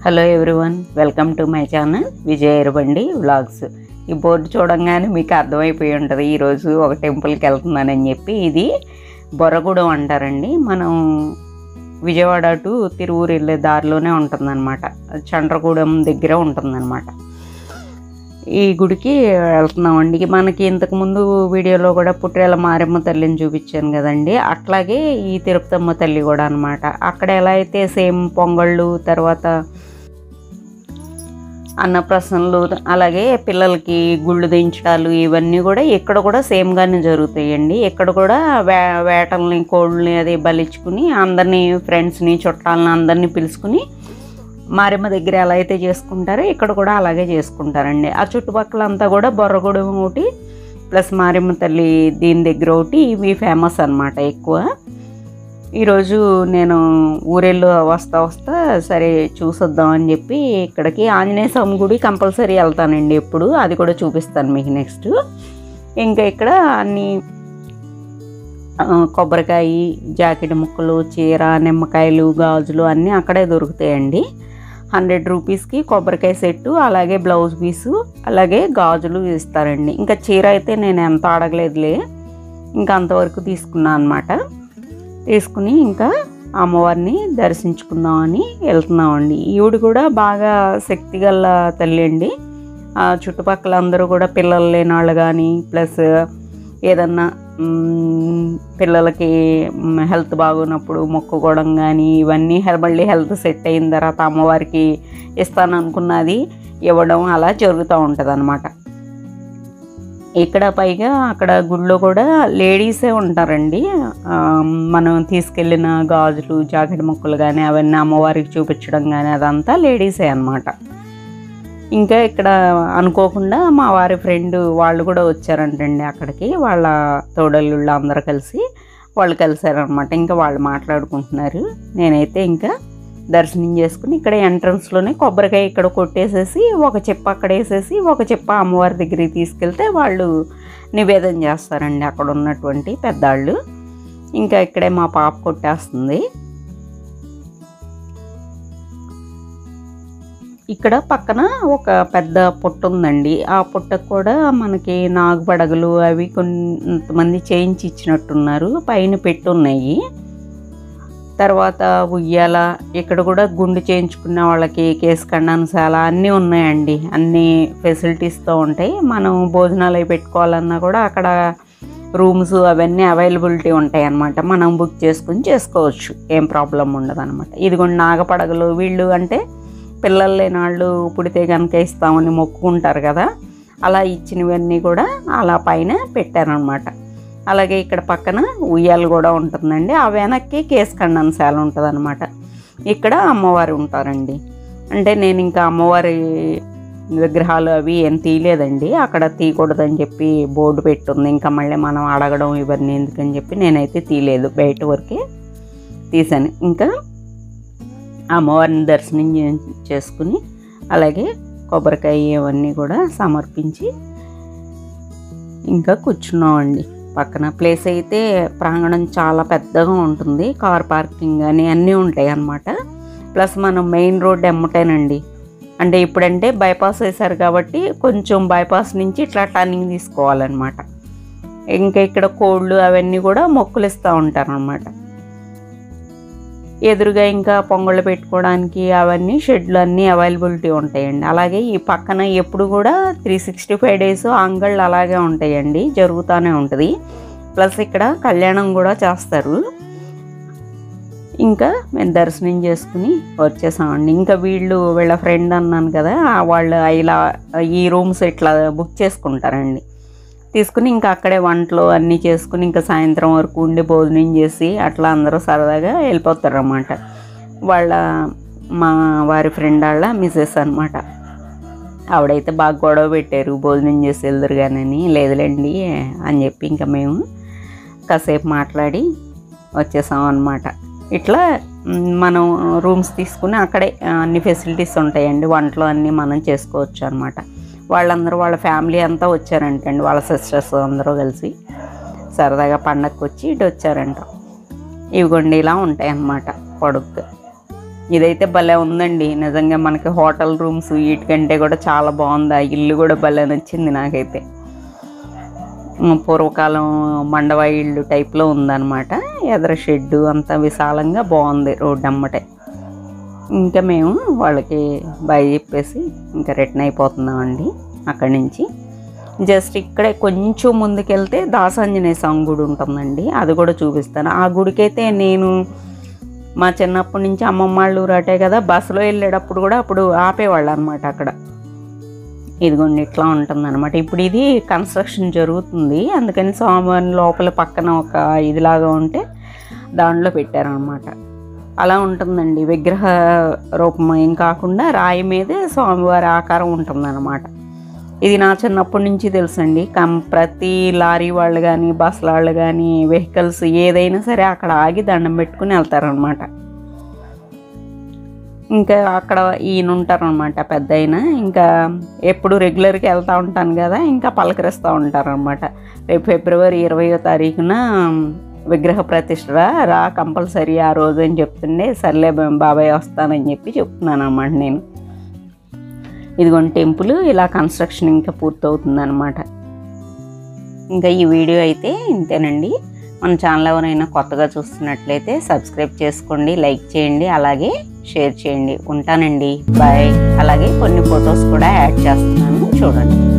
hello everyone welcome to my channel Vijaya Erabandi vlogs ఈ board చూడంగానే మీకు అర్థమైపోయి ఉంటుంది ఈరోజు ఒక టెంపుల్కి వెళ్తున్నానని చెప్పి ఇది బొర్రగూడెం అంటారండి మనం విజయవాడ టు తిరువూరు వెళ్ళే దారిలోనే ఉంటుందన్నమాట చండ్రగూడెం దగ్గర ఉంటుందన్నమాట ఈ గుడికి వెళ్తున్నామండి మనకి ఇంతకుముందు వీడియోలో కూడా పుట్రేల మారమ్మ తల్లిని చూపించాను కదండి అట్లాగే ఈ తిరుపతమ్మ తల్లి కూడా అనమాట అక్కడ ఎలా అయితే సేమ్ పొంగళ్ళు తర్వాత అన్నప్రసన్నలు అలాగే పిల్లలకి గుళ్ళు దించడాలు ఇవన్నీ కూడా ఇక్కడ కూడా సేమ్గానే జరుగుతాయండి ఇక్కడ కూడా వే వేటల్ని కోళ్ళని అది బలిచ్చుకుని అందరినీ ఫ్రెండ్స్ని చుట్టాలని అందరినీ పిలుచుకుని మారెమ్మ దగ్గర ఎలా అయితే చేసుకుంటారో ఇక్కడ కూడా అలాగే చేసుకుంటారండి ఆ చుట్టుపక్కల అంతా కూడా బొర్రగూడెం ఒకటి ప్లస్ మారెమ్మ తల్లి దీని దగ్గర ఒకటి ఇవి ఫేమస్ అనమాట ఎక్కువ ఈరోజు నేను ఊరెళ్ళు వస్తా వస్తా సరే చూసొద్దాం అని చెప్పి ఇక్కడికి ఆంజనేయ స్వామి గుడి కంపల్సరీ వెళ్తానండి ఎప్పుడు అది కూడా చూపిస్తాను మీకు నెక్స్ట్ ఇంకా ఇక్కడ అన్ని ఆ, కొబ్బరికాయ జాకెట్ ముక్కలు చీర నిమ్మకాయలు గాజులు అన్నీ అక్కడే దొరుకుతాయండి హండ్రెడ్ రూపీస్కి కొబ్బరికాయ సెట్టు అలాగే బ్లౌజ్ పీసు అలాగే గాజులు ఇస్తారండి ఇంకా చీర అయితే నేను ఎంత అడగలేదులే ఇంకా అంతవరకు తీసుకున్నాను అనమాట తీసుకుని ఇంకా అమ్మవారిని దర్శించుకుందామని వెళ్తున్నామండి ఈవిడ కూడా బాగా శక్తిగల తల్లి అండి ఆ చుట్టుపక్కల అందరూ కూడా పిల్లలు లేని వాళ్ళు కానీ ప్లస్ ఏదన్నా మ్, పిల్లలకి మ్, హెల్త్ బాగున్నప్పుడు మొక్కుకోవడం కానీ ఇవన్నీ హె- మళ్ళీ హెల్త్ సెట్ అయిన తర్వాత అమ్మవారికి ఇస్తాను అనుకున్నది ఇవ్వడం అలా జరుగుతూ ఉంటుంది అనమాట ఇక్కడ పైగా అక్కడ గుళ్ళో కూడా లేడీసే ఉంటారండి ఆ, మనం తీసుకెళ్ళిన గాజులు జాకెట్ ముక్కలు కానీ అవన్నీ అమ్మవారికి చూపించడం కానీ అదంతా లేడీసే అన్నమాట ఇంకా ఇక్కడ అనుకోకుండా మా వారి ఫ్రెండ్ వాళ్ళు కూడా వచ్చారంటండి అక్కడికి వాళ్ళ తోడళ్ళు అందరూ కలిసి వాళ్ళు కలిసారనమాట ఇంకా వాళ్ళు మాట్లాడుకుంటున్నారు నేనైతే ఇంకా దర్శనం చేసుకుని ఇక్కడ ఎంట్రన్స్లోనే కొబ్బరికాయ ఇక్కడ కొట్టేసేసి ఒక చెప్ప అక్కడ వేసేసి ఒక చెప్ప అమ్మవారి దగ్గరికి తీసుకెళ్తే వాళ్ళు నివేదన చేస్తారండి అక్కడ ఉన్నటువంటి పెద్దాళ్ళు ఇంకా ఇక్కడే మా పాప కొట్టేస్తుంది ఇక్కడ పక్కన ఒక పెద్ద పుట్ట ఉందండి ఆ పుట్టకు కూడా మనకి నాగుపడగలు అవి కొంతమంది చేయించి ఇచ్చినట్టున్నారు పైన పెట్టున్నాయి తర్వాత ఉయ్యాల ఇక్కడ కూడా గుండు చేయించుకున్న వాళ్ళకి కేసు ఖండానశాల అన్నీ ఉన్నాయండి అన్ని ఫెసిలిటీస్తో ఉంటాయి మనం భోజనాలు అవి పెట్టుకోవాలన్నా కూడా అక్కడ రూమ్స్ అవన్నీ అవైలబిలిటీ ఉంటాయి అన్నమాట మనం బుక్ చేసుకుని చేసుకోవచ్చు ఏం ప్రాబ్లం ఉండదు అనమాట ఇదిగోండి నాగపడగలు వీళ్ళు అంటే పిల్లలు లేని వాళ్ళు పుడితే కనుక ఇస్తామని మొక్కుకుంటారు కదా అలా ఇచ్చినవన్నీ కూడా అలా పైన పెట్టారనమాట అలాగే ఇక్కడ పక్కన ఉయ్యాలు కూడా ఉంటుందండి ఆ వెనక్కి కేసు ఖండనశాల ఉంటుంది అనమాట ఇక్కడ అమ్మవారు ఉంటారండి అంటే నేను ఇంకా అమ్మవారి విగ్రహాలు అవి ఏం తీయలేదండి అక్కడ తీయకూడదని చెప్పి బోర్డు పెట్టుంది ఇంకా మళ్ళీ మనం అడగడం ఇవన్నీ ఎందుకని చెప్పి నేనైతే తీయలేదు బయట వరకే తీసాను ఇంకా అమ్మవారిని దర్శనం చే- చేసుకుని అలాగే కొబ్బరికాయ ఇవన్నీ కూడా సమర్పించి ఇంకా కూర్చున్నామండి పక్కన ప్లేస్ అయితే ప్రాంగణం చాలా పెద్దగా ఉంటుంది కార్ పార్కింగ్ అని అన్నీ ఉంటాయి అన్నమాట ప్లస్ మనం మెయిన్ రోడ్ ఎమ్మటేనండి అంటే ఇప్పుడంటే బైపాస్ వేశారు కాబట్టి కొంచెం బైపాస్ నుంచి ఇట్లా టర్నింగ్ తీసుకోవాలన్నమాట ఇంకా ఇక్కడ కోళ్ళు అవన్నీ కూడా మొక్కులు ఇస్తూ ఉంటారనమాట ఎదురుగా ఇంకా పొంగళ్ళు పెట్టుకోవడానికి అవన్నీ షెడ్లు అన్నీ అవైలబిలిటీ ఉంటాయండి అలాగే ఈ పక్కన ఎప్పుడు కూడా త్రీ సిక్స్టీ ఫైవ్ డేస్ అంగళ్ళు అలాగే ఉంటాయండి జరుగుతూనే ఉంటుంది ప్లస్ ఇక్కడ కళ్యాణం కూడా చేస్తారు ఇంకా మేము దర్శనం చేసుకుని వచ్చేసామండి ఇంకా వీళ్ళు వీళ్ళ ఫ్రెండ్ అన్నాను కదా వాళ్ళు ఇలా ఈ రూమ్స్ ఇట్లా బుక్ చేసుకుంటారండి తీసుకుని ఇంకా అక్కడే వంటలు అన్నీ చేసుకుని ఇంకా సాయంత్రం వరకు ఉండి భోజనం చేసి అట్లా అందరూ సరదాగా వెళ్ళిపోతారు అన్నమాట వాళ్ళ మా వారి ఫ్రెండ్ వాళ్ళ మిసెస్ అనమాట ఆవిడైతే బాగా గొడవ పెట్టారు భోజనం చేసి వెళ్దురు కానీ లేదులేండి అని చెప్పి ఇంకా మేము కాసేపు మాట్లాడి వచ్చేసాం అనమాట ఇట్లా మ్, మనం రూమ్స్ తీసుకుని అక్కడే ఆ, అన్ని ఫెసిలిటీస్ ఉంటాయండి వంటలు అన్నీ మనం చేసుకోవచ్చు అనమాట వాళ్ళందరూ వాళ్ళ ఫ్యామిలీ అంతా వచ్చారంటండి వాళ్ళ సిస్టర్స్ అందరూ కలిసి సరదాగా పండగకి వచ్చి ఇటు వచ్చారంట ఇవిగోండి ఇలా ఉంటాయి అన్నమాట పొడుగ్గా ఇదైతే భలే ఉందండి నిజంగా మనకి హోటల్ రూమ్స్ వీటికంటే కూడా చాలా బాగుంది ఆ ఇల్లు కూడా భలే నచ్చింది నాకైతే ఉమ్, పూర్వకాలం మండవ ఇల్లు టైప్లో ఉందన్నమాట ఎదర షెడ్డు అంతా విశాలంగా బాగుంది రోడ్డు అమ్మటే ఇంకా మేము వాళ్ళకి బాయ్ చెప్పేసి ఇంకా రిటర్న్ అయిపోతున్నామండి అక్కడి నుంచి జస్ట్ ఇక్కడే కొంచెం ముందుకెళ్తే దాసాంజనేయ స్వామి గుడి ఉంటుందండి అది కూడా చూపిస్తాను ఆ గుడికైతే నేను మా చిన్నప్పటి నుంచి అమ్మమ్మ వాళ్ళ ఊరు అటే కదా బస్సులో వెళ్ళేటప్పుడు కూడా అప్పుడు ఆపేవాళ్ళు అనమాట అక్కడ ఇదిగోండి ఇట్లా ఉంటుంది అనమాట ఇప్పుడు ఇది కన్స్ట్రక్షన్ జరుగుతుంది అందుకని స్వామివారి లోపల పక్కన ఒక ఇదిలాగా ఉంటే దాంట్లో పెట్టారనమాట అలా ఉంటుందండి విగ్రహ రూపం ఏం కాకుండా రాయి మీదే స్వామివారి ఆకారం ఉంటుందన్నమాట ఇది నా చిన్నప్పటి నుంచి తెలుసండి కం ప్రతి లారీ వాళ్ళు కానీ బస్ వాళ్ళు కానీ వెహికల్స్ ఏదైనా సరే అక్కడ ఆగి దండం పెట్టుకుని వెళ్తారనమాట ఇంకా అక్కడ ఈయన ఉంటారనమాట పెద్ద ఆయన ఇంకా ఎప్పుడు రెగ్యులర్గా వెళ్తూ ఉంటాను కదా ఇంకా పలకరిస్తూ ఉంటారనమాట రేపు ఫిబ్రవరి ఇరవయో తారీఖున విగ్రహ ప్రతిష్ట రా, రా కంపల్సరీ ఆ రోజు అని చెప్తుండే సర్లే బా- బాబాయ్ వస్తానని చెప్పి చెప్తున్నాను అనమాట నేను ఇదిగోండి టెంపుల్ ఇలా కన్స్ట్రక్షన్ ఇంకా పూర్తవుతుంది అనమాట ఇంకా ఈ వీడియో అయితే ఇంతేనండి మన ఛానల్ ఎవరైనా కొత్తగా చూస్తున్నట్లయితే సబ్స్క్రైబ్ చేసుకోండి లైక్ చేయండి అలాగే షేర్ చేయండి ఉంటానండి బాయ్ అలాగే కొన్ని ఫొటోస్ కూడా యాడ్ చేస్తున్నాను చూడండి